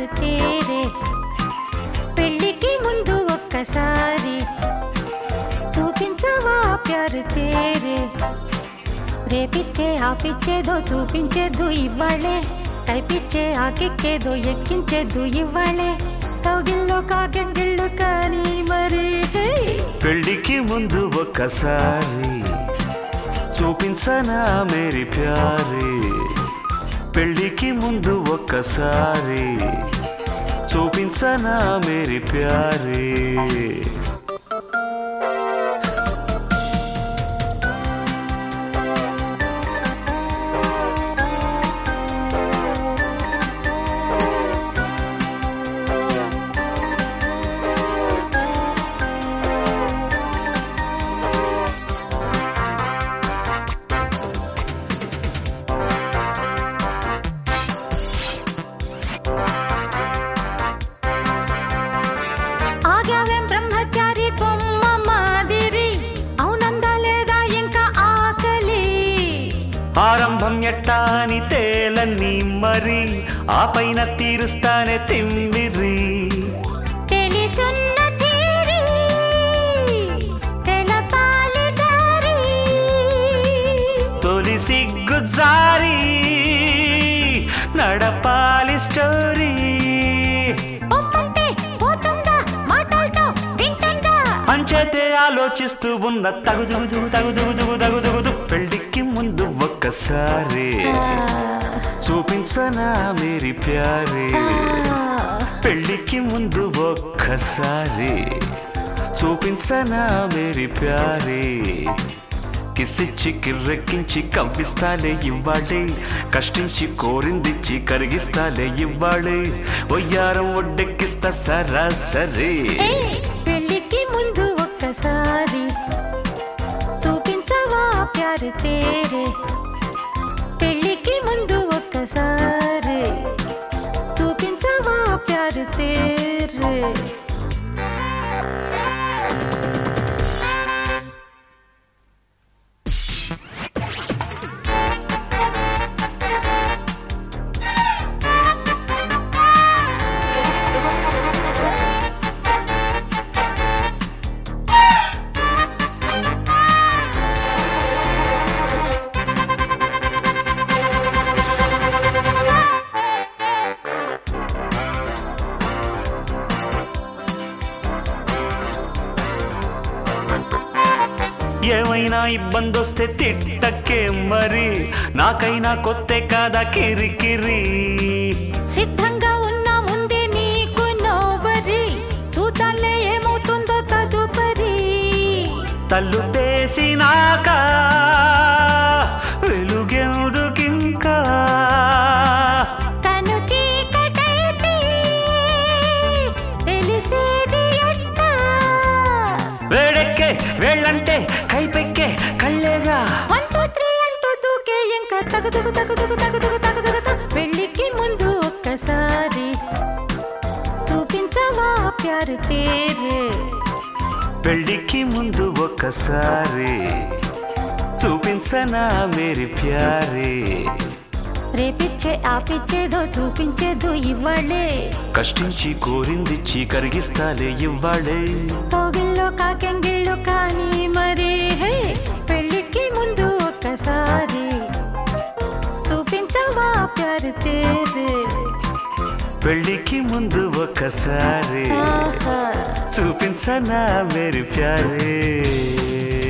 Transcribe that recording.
ప్యారు తేరే పెళ్ళికి ముందు ఒక్కసారి చూపించవా ప్యారు తేరే రేపిచ్చే ఆపిచ్చేదో చూపించేదు ఇవ్వాళే కైపిచ్చే ఆకెక్కేదో ఎక్కించేదు ఇవ్వాళే కౌగిల్లో కాకెంగిళ్ళు కానీ మరి హే. పెళ్ళికి ముందు ఒక్కసారి చూపించనా మేరీ ప్యారే పెళ్ళికి ముందు ఒక్కసారి చూపించనా మేరీ ప్యారే ఆగావేం బ్రహ్మచారి బొమ్మ మాదిరి అవునందా లేదా ఇంకా ఆకలి ఆరంభం ఎట్టా అని తేలని మరి ఆ పైన తీరుస్తానే తిమ్మిరి తెలిసున్న తీరి తెలపాలి దారి తొలి సిగ్గు జారి నడపాలి స్టోరీ బొమ్మంటే పోతుందా మాటలతో వింటుందా అంచేతే ఆలోచిస్తూ ఉన్న తగుదుగుదు తగుదుగుదు తగుదుగుదు పెళ్ళికి ముందు ఒక్కసారి చూపించనా మేరీ ప్యారే పెళ్ళికి ముందు ఒక్కసారి చూపించనా మేరీ ప్యారే కిసిచ్చి కిర్రెక్కించి కవ్విస్తాలే ఇవ్వాడే కష్టించి కోరిందిచ్చి కరిగిస్తాలే ఇవ్వాడే ఒయ్యారం ఒడ్డెక్కిస్తా సరాసరి ఏయ్, పెళ్ళికి ముందు ఒక్కసారి చూపించవా ప్యారు తేరే పెళ్ళికి ముందు ఒక్కసారి చూపించవా ప్యారు తేరే ఏమైనా ఇబ్బంది వస్తే తిట్టకే మరి నాకైనా కొత్త కాదా కిరికిరి సిద్ధంగా ఉన్నా ముందే నీకు నోబరి చూతాలే ఏమవుతుందో తదుపరి తల్లు తేసినాక వెలుగెందుకింకా తను చీకటైతే తెలిసేది ఎట్టా వేడెక్కే వేళ్ళంటే కైపెక్కే కళ్ళేగా వన్ టూ త్రీ అంటూ దూకే ఇంకా తగుదుగు తగుదుగు తగుదుగు తగుదుగు తగు. పెళ్ళికి ముందు ఒక్కసారి చూపించవా ప్యారు తేరే పెళ్ళికి ముందు ఒక్కసారి చూపించనా మేరీ ప్యారే రేపిచ్చే ఆపిచ్చేదో చూపించేదో ఇవ్వాళే కష్టించి కోరిందిచ్చి కరిగిస్తాలే ఇవ్వాడే కోగిల్లో కాకెంగిళ్ళు కానీ మరి హే పెళ్ళికి ముందు ఒక్కసారి చూపించవా ప్యారు తేరే పెళ్ళికి ముందు ఒక్కసారి ఆహా చూపించనా మేరీ ప్యారే